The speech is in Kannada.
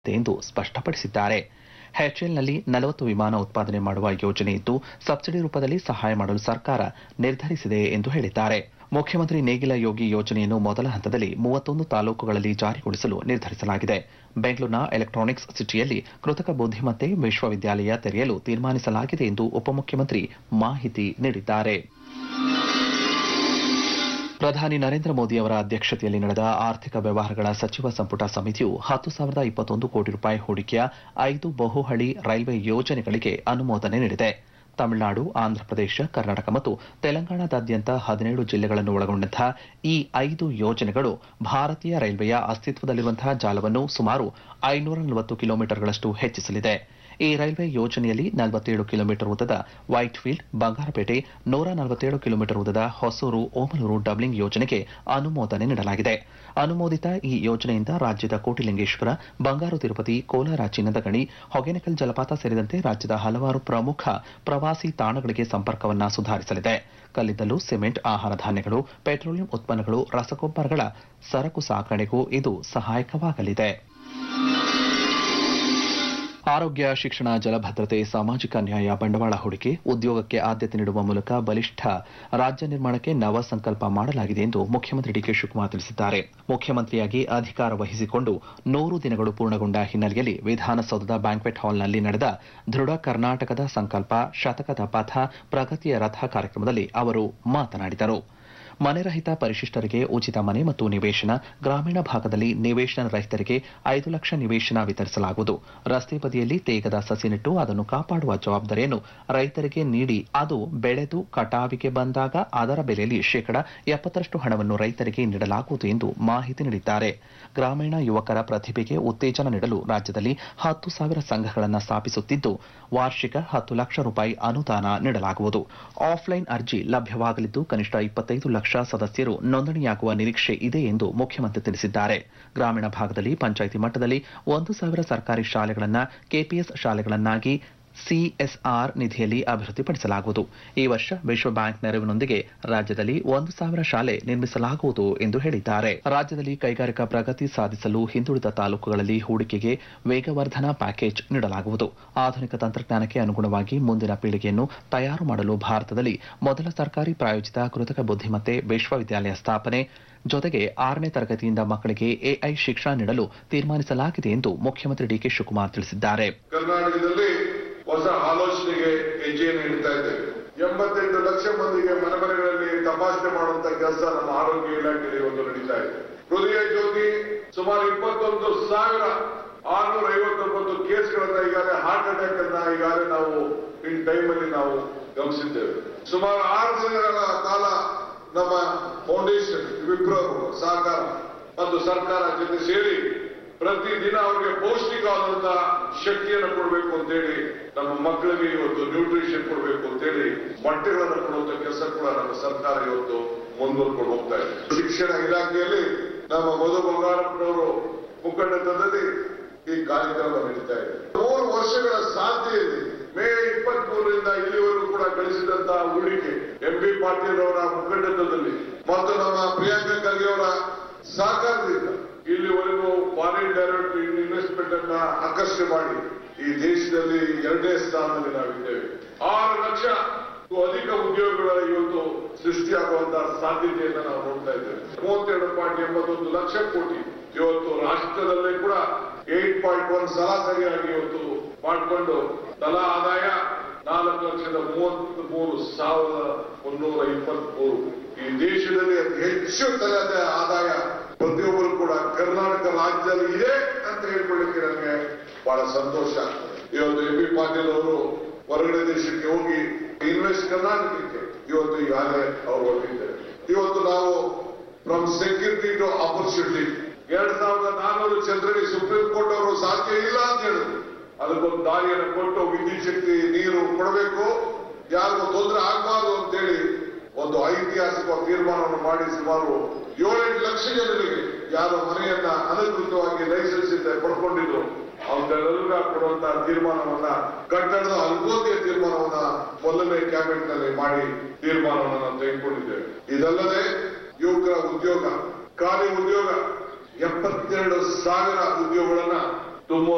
ಎಂದು ಸ್ಪಷ್ಟಪಡಿಸಿದ್ದಾರೆ ಎಚ್ಎಎಲ್ನಲ್ಲಿ ನಲವತ್ತು ವಿಮಾನ ಉತ್ಪಾದನೆ ಮಾಡುವ ಯೋಜನೆ ಇದ್ದು ಸಬ್ಸಿಡಿ ರೂಪದಲ್ಲಿ ಸಹಾಯ ಮಾಡಲು ಸರ್ಕಾರ ನಿರ್ಧರಿಸಿದೆ ಎಂದು ಹೇಳಿದ್ದಾರೆ ಮುಖ್ಯಮಂತ್ರಿ ನೇಗಿಲ ಯೋಗಿ ಯೋಜನೆಯನ್ನು ಮೊದಲ ಹಂತದಲ್ಲಿ ಮೂವತ್ತೊಂದು ತಾಲೂಕುಗಳಲ್ಲಿ ಜಾರಿಗೊಳಿಸಲು ನಿರ್ಧರಿಸಲಾಗಿದೆ ಬೆಂಗಳೂರಿನ ಎಲೆಕ್ಟ್ರಾನಿಕ್ಸ್ ಸಿಟಿಯಲ್ಲಿ ಕೃತಕ ಬುದ್ದಿಮತ್ತೆ ವಿಶ್ವವಿದ್ಯಾಲಯ ತೆರೆಯಲು ತೀರ್ಮಾನಿಸಲಾಗಿದೆ ಎಂದು ಉಪಮುಖ್ಯಮಂತ್ರಿ ಮಾಹಿತಿ ನೀಡಿದ್ದಾರೆ ಪ್ರಧಾನಿ ನರೇಂದ್ರ ಮೋದಿ ಅವರ ಅಧ್ಯಕ್ಷತೆಯಲ್ಲಿ ನಡೆದ ಆರ್ಥಿಕ ವ್ಯವಹಾರಗಳ ಸಚಿವ ಸಂಪುಟ ಸಮಿತಿಯು ಹತ್ತು ಸಾವಿರದ ಇಪ್ಪತ್ತೊಂದು ಕೋಟಿ ರೂಪಾಯಿ ಹೂಡಿಕೆಯ ಐದು ಬಹುಹಳಿ ರೈಲ್ವೆ ಯೋಜನೆಗಳಿಗೆ ಅನುಮೋದನೆ ನೀಡಿದೆ ತಮಿಳುನಾಡು ಆಂಧ್ರಪ್ರದೇಶ ಕರ್ನಾಟಕ ಮತ್ತು ತೆಲಂಗಾಣದಾದ್ಯಂತ ಹದಿನೇಳು ಜಿಲ್ಲೆಗಳನ್ನು ಒಳಗೊಂಡಂತಹ ಈ ಐದು ಯೋಜನೆಗಳು ಭಾರತೀಯ ರೈಲ್ವೆಯ ಅಸ್ತಿತ್ವದಲ್ಲಿರುವಂತಹ ಜಾಲವನ್ನು ಸುಮಾರು ಐನೂರ ನಲವತ್ತು ಕಿಲೋಮೀಟರ್ಗಳಷ್ಟು ಹೆಚ್ಚಿಸಲಿದೆ ಈ ರೈಲ್ವೆ ಯೋಜನೆಯಲ್ಲಿ ನಲವತ್ತೇಳು ಕಿಲೋಮೀಟರ್ ಉದ್ದದ ವೈಟ್ಫೀಲ್ಡ್ ಬಂಗಾರಪೇಟೆ ನೂರ ನಲವತ್ತೇಳು ಕಿಲೋಮೀಟರ್ ಉದ್ದದ ಹೊಸೂರು ಓಮಲೂರು ಡಬ್ಲಿಂಗ್ ಯೋಜನೆಗೆ ಅನುಮೋದನೆ ನೀಡಲಾಗಿದೆ ಅನುಮೋದಿತ ಈ ಯೋಜನೆಯಿಂದ ರಾಜ್ಯದ ಕೋಟಿಲಿಂಗೇಶ್ವರ ಬಂಗಾರು ತಿರುಪತಿ ಕೋಲಾರ ಚಿನ್ನದ ಗಣಿ ಹೊಗೇನಕಲ್ ಜಲಪಾತ ಸೇರಿದಂತೆ ರಾಜ್ಯದ ಹಲವಾರು ಪ್ರಮುಖ ಪ್ರವಾಸಿ ತಾಣಗಳಿಗೆ ಸಂಪರ್ಕವನ್ನು ಸುಧಾರಿಸಲಿದೆ ಕಲ್ಲಿದ್ದಲು ಸಿಮೆಂಟ್ ಆಹಾರ ಧಾನ್ಯಗಳು ಪೆಟ್ರೋಲಿಯಂ ಉತ್ಪನ್ನಗಳು ರಸಗೊಬ್ಬರಗಳ ಸರಕು ಸಾಗಣೆಗೂ ಇದು ಸಹಾಯಕವಾಗಲಿದೆ ಆರೋಗ್ಯ ಶಿಕ್ಷಣ ಜಲಭದ್ರತೆ ಸಾಮಾಜಿಕ ನ್ಯಾಯ ಬಂಡವಾಳ ಹೂಡಿಕೆ ಉದ್ಯೋಗಕ್ಕೆ ಆದ್ಯತೆ ನೀಡುವ ಮೂಲಕ ಬಲಿಷ್ಠ ರಾಜ್ಯ ನಿರ್ಮಾಣಕ್ಕೆ ನವ ಸಂಕಲ್ಪ ಮಾಡಲಾಗಿದೆ ಎಂದು ಮುಖ್ಯಮಂತ್ರಿ ಡಿಕೆ ಶಿವಕುಮಾರ್ ತಿಳಿಸಿದ್ದಾರೆ ಮುಖ್ಯಮಂತ್ರಿಯಾಗಿ ಅಧಿಕಾರ ವಹಿಸಿಕೊಂಡು ನೂರು ದಿನಗಳು ಪೂರ್ಣಗೊಂಡ ಹಿನ್ನೆಲೆಯಲ್ಲಿ ವಿಧಾನಸೌಧದ ಬ್ಯಾಂಕ್ವೆಟ್ ಹಾಲ್ನಲ್ಲಿ ನಡೆದ ದೃಢ ಕರ್ನಾಟಕದ ಸಂಕಲ್ಪ ಶತಕದ ಪಥ ಪ್ರಗತಿಯ ರಥ ಕಾರ್ಯಕ್ರಮದಲ್ಲಿ ಅವರು ಮಾತನಾಡಿದರು ಮನೆರಹಿತ ಪರಿಶಿಷ್ಟರಿಗೆ ಉಚಿತ ಮನೆ ಮತ್ತು ನಿವೇಶನ ಗ್ರಾಮೀಣ ಭಾಗದಲ್ಲಿ ನಿವೇಶನ ರಹಿತರಿಗೆ ಐದು ಲಕ್ಷ ನಿವೇಶನ ವಿತರಿಸಲಾಗುವುದು ರಸ್ತೆ ಬದಿಯಲ್ಲಿ ತೇಗದ ಸಸಿ ನೆಟ್ಟು ಅದನ್ನು ಕಾಪಾಡುವ ಜವಾಬ್ದಾರಿಯನ್ನು ರೈತರಿಗೆ ನೀಡಿ ಅದು ಬೆಳೆದು ಕಟಾವಿಗೆ ಬಂದಾಗ ಅದರ ಬೆಲೆಯಲ್ಲಿ ಶೇಕಡ ಎಪ್ಪತ್ತರಷ್ಟು ಹಣವನ್ನು ರೈತರಿಗೆ ನೀಡಲಾಗುವುದು ಎಂದು ಮಾಹಿತಿ ನೀಡಿದ್ದಾರೆ ಗ್ರಾಮೀಣ ಯುವಕರ ಪ್ರತಿಭೆಗೆ ಉತ್ತೇಜನ ನೀಡಲು ರಾಜ್ಯದಲ್ಲಿ ಹತ್ತು ಸಾವಿರ ಸಂಘಗಳನ್ನು ಸ್ಥಾಪಿಸುತ್ತಿದ್ದು ವಾರ್ಷಿಕ ಹತ್ತು ಲಕ್ಷ ರೂಪಾಯಿ ಅನುದಾನ ನೀಡಲಾಗುವುದು ಆಫ್ಲೈನ್ ಅರ್ಜಿ ಲಭ್ಯವಾಗಲಿದ್ದು ಕನಿಷ್ಠ ಇಪ್ಪತ್ತೈದು ಲಕ್ಷ ಸದಸ್ಯರು ನೋಂದಣಿಯಾಗುವ ನಿರೀಕ್ಷೆ ಇದೆ ಎಂದು ಮುಖ್ಯಮಂತ್ರಿ ತಿಳಿಸಿದ್ದಾರೆ ಗ್ರಾಮೀಣ ಭಾಗದಲ್ಲಿ ಪಂಚಾಯಿತಿ ಮಟ್ಟದಲ್ಲಿ ಒಂದು ಸಾವಿರ ಸರ್ಕಾರಿ ಶಾಲೆಗಳನ್ನು ಕೆಪಿಎಸ್ ಶಾಲೆಗಳನ್ನಾಗಿ ಸಿಎಸ್ಆರ್ ನಿಧಿಯಲ್ಲಿ ಅಭಿವೃದ್ಧಿಪಡಿಸಲಾಗುವುದು ಈ ವರ್ಷ ವಿಶ್ವ ಬ್ಯಾಂಕ್ ನೆರವಿನೊಂದಿಗೆ ರಾಜ್ಯದಲ್ಲಿ ಒಂದು ಸಾವಿರ ಶಾಲೆ ನಿರ್ಮಿಸಲಾಗುವುದು ಎಂದು ಹೇಳಿದ್ದಾರೆ ರಾಜ್ಯದಲ್ಲಿ ಕೈಗಾರಿಕಾ ಪ್ರಗತಿ ಸಾಧಿಸಲು ಹಿಂದುಳಿದ ತಾಲೂಕುಗಳಲ್ಲಿ ಹೂಡಿಕೆಗೆ ವೇಗವರ್ಧನಾ ಪ್ಯಾಕೇಜ್ ನೀಡಲಾಗುವುದು ಆಧುನಿಕ ತಂತ್ರಜ್ಞಾನಕ್ಕೆ ಅನುಗುಣವಾಗಿ ಮುಂದಿನ ಪೀಳಿಗೆಯನ್ನು ತಯಾರು ಮಾಡಲು ಭಾರತದಲ್ಲಿ ಮೊದಲ ಸರ್ಕಾರಿ ಪ್ರಾಯೋಜಿತ ಕೃತಕ ಬುದ್ದಿಮತ್ತೆ ವಿಶ್ವವಿದ್ಯಾಲಯ ಸ್ಥಾಪನೆ ಜೊತೆಗೆ ಆರನೇ ತರಗತಿಯಿಂದ ಮಕ್ಕಳಿಗೆ ಎಐ ಶಿಕ್ಷಣ ನೀಡಲು ತೀರ್ಮಾನಿಸಲಾಗಿದೆ ಎಂದು ಮುಖ್ಯಮಂತ್ರಿ ಡಿಕೆ ಶಿವಕುಮಾರ್ ತಿಳಿಸಿದ್ದಾರೆ ಕರ್ನಾಟಕದಲ್ಲಿ ಹೊಸ ಆಲೋಚನೆಗೆ ಹೆಜ್ಜೆಯನ್ನು ಇಡ್ತಾ ಇದ್ದೇವೆ ಎಂಬತ್ತೆಂಟು ಲಕ್ಷ ಮಂದಿಗೆ ಮನೆ ಮನೆಗಳಲ್ಲಿ ತಪಾಸಣೆ ಮಾಡುವಂತ ಕೆಲಸ ನಮ್ಮ ಆರೋಗ್ಯ ಇಲಾಖೆಯಲ್ಲಿ ಇವತ್ತು ನಡೀತಾ ಇದೆ ಹೃದಯ ಜ್ಯೋತಿ ಸುಮಾರು ಇಪ್ಪತ್ತೊಂದು ಸಾವಿರ ಆರ್ನೂರ ಐವತ್ತೊಂಬತ್ತು ಕೇಸ್ಗಳನ್ನ ಈಗಾಗಲೇ ಹಾರ್ಟ್ ಅಟ್ಯಾಕ್ ಅನ್ನ ಈಗಾಗಲೇ ನಾವು ಇನ್ ಟೈಮ್ ಅಲ್ಲಿ ನಾವು ಗಮನಿಸಿದ್ದೇವೆ ಸುಮಾರು ಆರು ದಿನಗಳ ಕಾಲ ನಮ್ಮ ಫೌಂಡೇಶನ್ ವಿಪ್ರೋ ಸಹಕಾರ ಮತ್ತು ಸರ್ಕಾರ ಜೊತೆ ಸೇರಿ ಪ್ರತಿದಿನ ಅವರಿಗೆ ಪೌಷ್ಟಿಕವಾದಂತಹ ಶಕ್ತಿಯನ್ನು ಕೊಡಬೇಕು ಅಂತೇಳಿ ನಮ್ಮ ಮಕ್ಕಳಿಗೆ ಇವತ್ತು ನ್ಯೂಟ್ರಿಷನ್ ಕೊಡಬೇಕು ಅಂತೇಳಿ ಬಟ್ಟೆಗಳನ್ನು ಕೊಡುವಂತ ಕೆಲಸ ಕೂಡ ನಮ್ಮ ಸರ್ಕಾರ ಇವತ್ತು ಮುಂದುವರ್ಕೊಂಡು ಹೋಗ್ತಾ ಇದೆ ಶಿಕ್ಷಣ ಇಲಾಖೆಯಲ್ಲಿ ನಮ್ಮ ಮಧು ಬಂಗಾರಪ್ಪನವರು ಮುಖಂಡತ್ವದಲ್ಲಿ ಈ ಕಾರ್ಯಕ್ರಮ ನಡೀತಾ ಇದೆ ಮೂರು ವರ್ಷಗಳ ಸಾಧ್ಯತೆ ಮೇ ಇಪ್ಪತ್ತ್ ಮೂರರಿಂದ ಇಲ್ಲಿವರೆಗೂ ಕೂಡ ಗಳಿಸಿದಂತಹ ಹೂಡಿಕೆ ಎಂ ಬಿ ಪಾಟೀಲ್ ಅವರ ಮುಖಂಡತ್ವದಲ್ಲಿ ಮತ್ತು ನಮ್ಮ ಪ್ರಿಯಾಂಕಾ ಖರ್ಗೆ ಅವರ ಸಹಕಾರದಿಂದ ಇಲ್ಲಿವರೆಗೂ ಫಾರಿನ್ ಡೈರೆಕ್ಟ್ ಇನ್ವೆಸ್ಟ್ಮೆಂಟ್ ಅನ್ನ ಆಕರ್ಷಣೆ ಮಾಡಿ ಈ ದೇಶದಲ್ಲಿ ಎರಡನೇ ಸ್ಥಾನದಲ್ಲಿ ನಾವಿದ್ದೇವೆ ಆರು ಲಕ್ಷ ಅಧಿಕ ಉದ್ಯೋಗಗಳ ಇವತ್ತು ಸೃಷ್ಟಿಯಾಗುವಂತಹ ಸಾಧ್ಯತೆಯನ್ನು ನಾವು ನೋಡ್ತಾ ಇದ್ದೇವೆ ಮೂವತ್ತೆರಡು ಪಾಯಿಂಟ್ ಎಂಬತ್ತೊಂದು ಲಕ್ಷ ಕೋಟಿ ಇವತ್ತು ರಾಷ್ಟ್ರದಲ್ಲೇ ಕೂಡ ಏಟ್ ಪಾಯಿಂಟ್ ಒನ್ ಸರಾಸರಿಯಾಗಿ ಇವತ್ತು ಮಾಡಿಕೊಂಡು ತಲಾ ಆದಾಯ ನಾಲ್ಕು ಲಕ್ಷದ ಮೂವತ್ತ್ ಮೂರು ಸಾವಿರದ ಮುನ್ನೂರ ಇಪ್ಪತ್ತ್ ಮೂರು ಈ ದೇಶದಲ್ಲಿ ಅತಿ ಹೆಚ್ಚು ತಲದ ಆದಾಯ ಪ್ರತಿಯೊಬ್ಬರು ಕೂಡ ಕರ್ನಾಟಕ ರಾಜ್ಯದಲ್ಲಿ ಇದೆ ಅಂತ ಹೇಳ್ಕೊಳ್ಳಿಕ್ಕೆ ನನಗೆ ಬಹಳ ಸಂತೋಷ ಇವತ್ತು ಎಂ ಬಿ ಪಾಟೀಲ್ ಅವರು ಹೊರಗಡೆ ದೇಶಕ್ಕೆ ಹೋಗಿ ಇನ್ವೆಸ್ಟ್ ಕರ್ನಾಟಕಕ್ಕೆ ಇವತ್ತು ಈಗಾಗಲೇ ಅವರು ಹೊರಟಿದ್ದಾರೆ ಇವತ್ತು ನಾವು ಫ್ರಮ್ ಸೆಕ್ಯೂರಿಟಿ ಟು ಆಪರ್ಚುನಿಟಿ ಎರಡ್ ಸಾವಿರದ ನಾನ್ನೂರು ಚಂದ್ರಡಿ ಸುಪ್ರೀಂ ಕೋರ್ಟ್ ಅವರು ಸಾಧ್ಯ ಇಲ್ಲ ಅಂತ ಹೇಳಿದ್ರು ಅದಕ್ಕೊಂದು ದಾರಿಯನ್ನು ಕೊಟ್ಟು ವಿದ್ಯುತ್ ಶಕ್ತಿ ನೀರು ಕೊಡಬೇಕು ಯಾರಿಗೂ ತೊಂದರೆ ಆಗಬಾರ್ದು ಅಂತೇಳಿ ಒಂದು ಐತಿಹಾಸಿಕ ತೀರ್ಮಾನವನ್ನು ಮಾಡಿ ಸುಮಾರು ಏಳೆಂಟು ಲಕ್ಷ ಜನರಿಗೆ ಯಾರು ಮನೆಯನ್ನ ಅನಧಿಕೃತವಾಗಿ ಲೈಸೆನ್ಸ್ ಇಂದ ಪಡ್ಕೊಂಡಿದ್ರು ಅವರೆಲ್ಲರಿಗೂ ಕೊಡುವಂತಹ ತೀರ್ಮಾನವನ್ನ ಕಟ್ಟಡದ ಅನುಭೂತಿಯ ತೀರ್ಮಾನವನ್ನ ಮೊದಲನೇ ಕ್ಯಾಬಿನೆಟ್ ನಲ್ಲಿ ಮಾಡಿ ತೀರ್ಮಾನವನ್ನು ನಾವು ತೆಗೆದುಕೊಂಡಿದ್ದೇವೆ ಇದಲ್ಲದೆ ಯುವಕರ ಉದ್ಯೋಗ ಖಾಲಿ ಉದ್ಯೋಗ ಎಪ್ಪತ್ತೆರಡು ಸಾವಿರ ಉದ್ಯೋಗಗಳನ್ನ ತುಂಬ